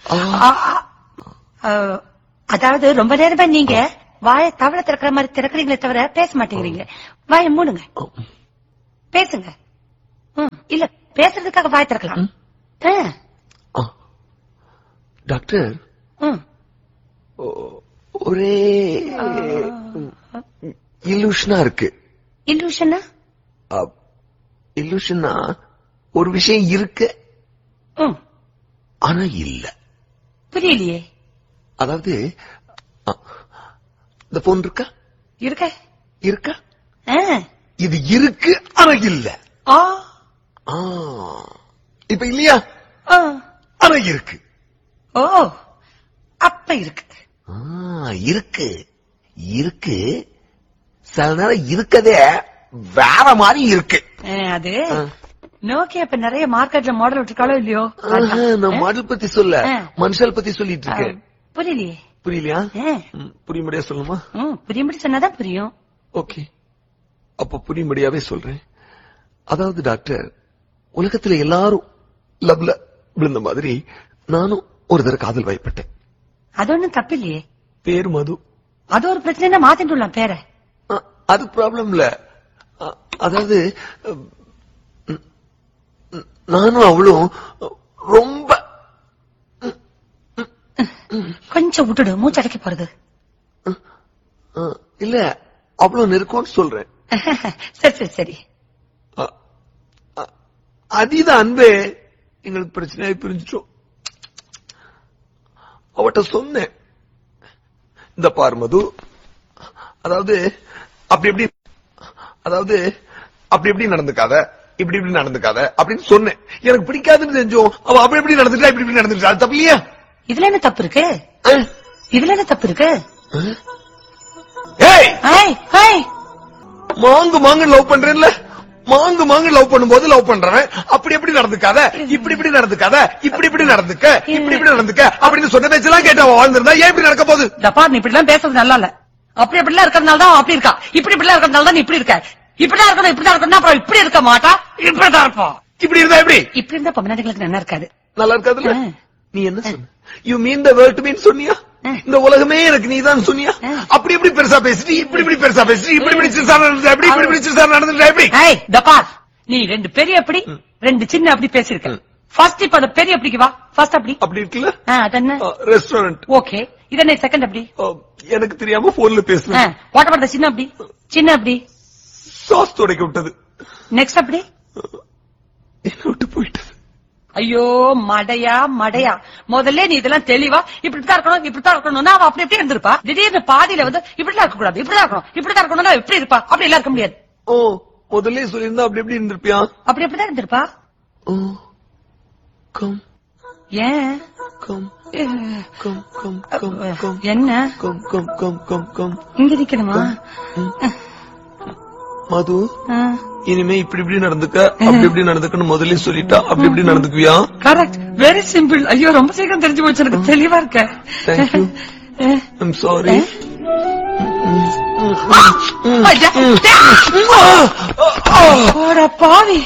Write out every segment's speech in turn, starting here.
ஆ, ஆ, அதாவது ரொம்ப நேரமா நீங்க வாய தவளை திறக்கிற மாதிரி திறக்கிறீங்களே தவிர பேச மாட்டேங்கிறீங்க வாய மூடுங்க பேசுங்க ம், இல்ல பேசுறதுக்காக வாய் திறக்கலாம் ஆ, ஆ. டாக்டர் ம். ஒ- ஒரே இல்லூஷனா இருக்கு இல்லூஷனா இல்லூஷனா ஒரு விஷயம் இருக்கு ம், ஆனா இல்ல புரியலையே அதாவது ஆ, இந்த போன் இருக்கா இருக்க இருக்கா ஆ, இது இருக்கு ஆனா இல்ல ஆ, ஆ. இப்ப இல்லையா ஆ. ஆனா இருக்கு ஓ அப்ப இருக்கு ஆ, இருக்கு இருக்கு சில நேரம் இருக்கதே வேற மாதிரி இருக்கு ஆ, அது ஆ. நோக்கியா இப்ப நிறைய மார்க்கெட்ல மாடல் விட்டுருக்காளோ இல்லையோ ஆஹா, நான் மாடல் பத்தி சொல்ல ஆ. மனுஷால் பத்தி சொல்லிட்டு ஆ, இருக்கேன் புரியலையே புரியலையா ஆ, ம், புரியும்படியா சொல்லுமா ம், புரியும்படி சொன்னாதான் புரியும் ஓகே அப்ப புரியும்படியாவே சொல்றேன் அதாவது டாக்டர் உலகத்துல எல்லாரும் லவ்ல விழுந்த மாதிரி நானும் ஒரு தடவை காதல் வயப்பட்டேன் அது ஒண்ணும் தப்பு இல்லையே பேர் மது அது ஒரு பிரச்சனை மாத்திட்டு விடலாம் பேரை ஆ, அது ப்ராப்ளம் இல்ல ஆ, அதாவது ம், ம், நானும் அவளும் ரொம்ப கொஞ்சம் விட்டுடு மூச்சு அடைக்க போறது ஆ, இல்ல அவ்வளவு நெருக்கம்னு சொல்றேன் சரி சரி சரி ஆ, ஆ, அதீத அன்பே எங்களுக்கு பிரச்சனையாய் பிரிஞ்சிட்டோம் அவட்ட சொன்னேன் இந்த பார் மது அதாவது அப்படி எப்படி அதாவது அப்படி எப்படி நடந்துக்காத இப்படி இப்படி நடந்துக்காத அப்படின்னு சொன்னேன் எனக்கு பிடிக்காதுன்னு செஞ்சோம் அவ அப்படி எப்படி நடந்துட்டா இப்படி இப்படி நடந்துட்டா அது தப்பு இல்லையா இதுல என்ன தப்பு இருக்கு ஆ? இதுல என்ன தப்பு இருக்கு ஆ? ஏய் ஹாய் ஹாய் மாங்கு மாங்கு லவ் பண்றேன்ல மாங்கு மாங்கு லவ் பண்ணும்போது லவ் பண்றவன் அப்படி எப்படி நடந்துக்காத இப்படி இப்படி நடந்துக்காத இப்படி இப்படி நடந்துக்க இப்படி இப்படி நடந்துக்க அப்படின்னு சொன்ன பேச்செல்லாம் கேட்டு அவன் வாழ்ந்திருந்தா ஏன் இப்படி நடக்க போகுது தப்பா நீ இப்படி எல்லாம் பேசுறது நல்லா இல்ல அப்படி இப்படி எல்லாம் இருக்கிறதுனால தான் அவன் அப்படி இருக்கா இப்படி இப்படி எல்லாம் இருக்கிறதுனால தான் நீ இப்படி இருக்க இப்படிதான் இருக்கணும் இப்படிதான் இருக்கணும் அப்புறம் இப்படி இருக்க மாட்டா இப்படிதான் இருப்போம் இப்படி இருந்தா எப்படி இப்படி இருந்தா பொம்மநாட்டுகளுக்கு நல்லா இருக்காது நல்லா இருக்காதுல்ல ஆ. நீ என்ன சொன்ன யூ மீன் த வேர்ல்ட் மீன் சொன்னியா ஆ. இந்த உலகமே எனக்கு நீதான் சொன்னியா ஆ. அப்படி இப்படி பெருசா பேசிட்டு இப்படி இப்படி பெருசா பேசிட்டு இப்படி இப்படி சிறுசா நடந்துட்டா எப்படி இப்படி இப்படி சிறுசா நடந்துட்டா எப்படி ஏய் தப்பா நீ ரெண்டு பெரிய அப்படி ரெண்டு சின்ன அப்படி பேசிருக்க ஃபர்ஸ்ட் இப்ப அந்த பெரிய அப்படிக்கு வா ஃபர்ஸ்ட் அப்படி அப்படி இருக்குல்ல ஆ, அது என்ன ரெஸ்டாரண்ட் ஓகே இது என்ன செகண்ட் அப்படி எனக்கு தெரியாம போன்ல பேசுவேன் வாட் அபவுட் சின்ன அப்படி சின்ன அப்படி சாஸ் துடைக்க விட்டது நெக்ஸ்ட் அப்படி என்ன விட்டு போயிட்டது ஐயோ மடையா மடையா முதல்ல நீ இதெல்லாம் தெளிவா இப்படித்தான் இருக்கணும் இப்படித்தான் இருக்கணும்னா அவ அப்படி எப்படி இருந்திருப்பா திடீர்னு பாதியில வந்து இப்படிதான் இருக்க கூடாது இப்படிதான் இருக்கணும் இப்படிதான் இருக்கணும்னா எப்படி இருப்பா அப்படி எல்லாம் இருக்க முடியாது ஓ முதல்ல சொல்லியிருந்தா அப்படி எப்படி இருந்திருப்பியா அப்படி எப்படிதான் இருந்திருப்பா ஓ கம் ஏன் come ah, come come come come என்ன come come come come come இங்க நிக்கணுமா மது Uh, இனிமே இப்படி இப்படி நடந்துக்க அப்படி இப்படி நடந்துக்கன்னு முதல்ல சொல்லிட்டா அப்படி இப்படி நடந்துக்குவியா கரெக்ட் வெரி சிம்பிள் ஐயோ ரொம்ப சீக்கிரம் தெரிஞ்சு போச்சு எனக்கு தெளிவா இருக்க Thank you. Ah, I'm sorry ஐயா, போடா பாவி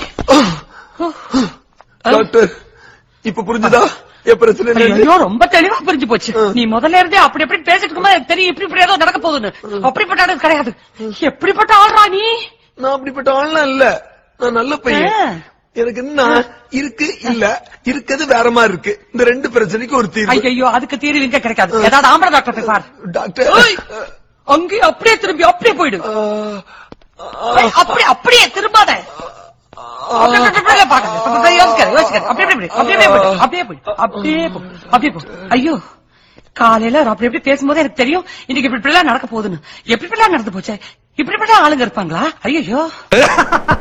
டாக்டர் இப்ப புரிஞ்சுதா என் பிரச்சனை என்னன்னு? ஐயோ ரொம்ப தெளிவா புரிஞ்சு போச்சு நீ முதல்ல இருந்தே அப்படி எப்படி பேசிட்டு இருக்கும்போது எனக்கு தெரியும் இப்படி இப்படி ஏதோ நடக்க போகுதுன்னு அப்படிப்பட்ட ஆளு கிடையாது எப்படிப்பட்ட ஆள்றா நீ நான் அப்படிப்பட்ட ஆள்லாம் இல்ல நான் நல்ல பையன் ஆ. எனக்கு என்ன இருக்கு இல்ல இருக்குது வேற மாதிரி இருக்கு இந்த ரெண்டு பிரச்சனைக்கு ஒரு தீர்வு ஐயோ அதுக்கு தீர்வு இங்க கிடைக்காது ஏதாவது ஆம்பளை டாக்டர் போய் பாரு டாக்டர் ஏய், அங்கேயும் அப்படியே திரும்பி அப்படியே போயிடு ஆ, ஏய், அப்படியே அப்படியே திரும்பாத அப்படியே, அப்படியே, அப்படியே பார்க்காத. அப்படியே யோசிக்காத, யோசிக்காத. அப்படியே, அப்படியே, அப்படியே போயிடு, அப்படியே போயிடு, அப்படியே போ, அப்படியே போ. ஐயோ காலையில அவர் அப்படி எப்படி பேசும்போது எனக்கு தெரியும் இன்னைக்கு இப்படி இப்படி எல்லாம் நடக்க போகுதுன்னு எப்படி இப்படி எல்லாம் நடந்து போச்சே இப்படி இப்படி எல்லாம் ஆளுங்க இருப்பாங்களா ஐயோ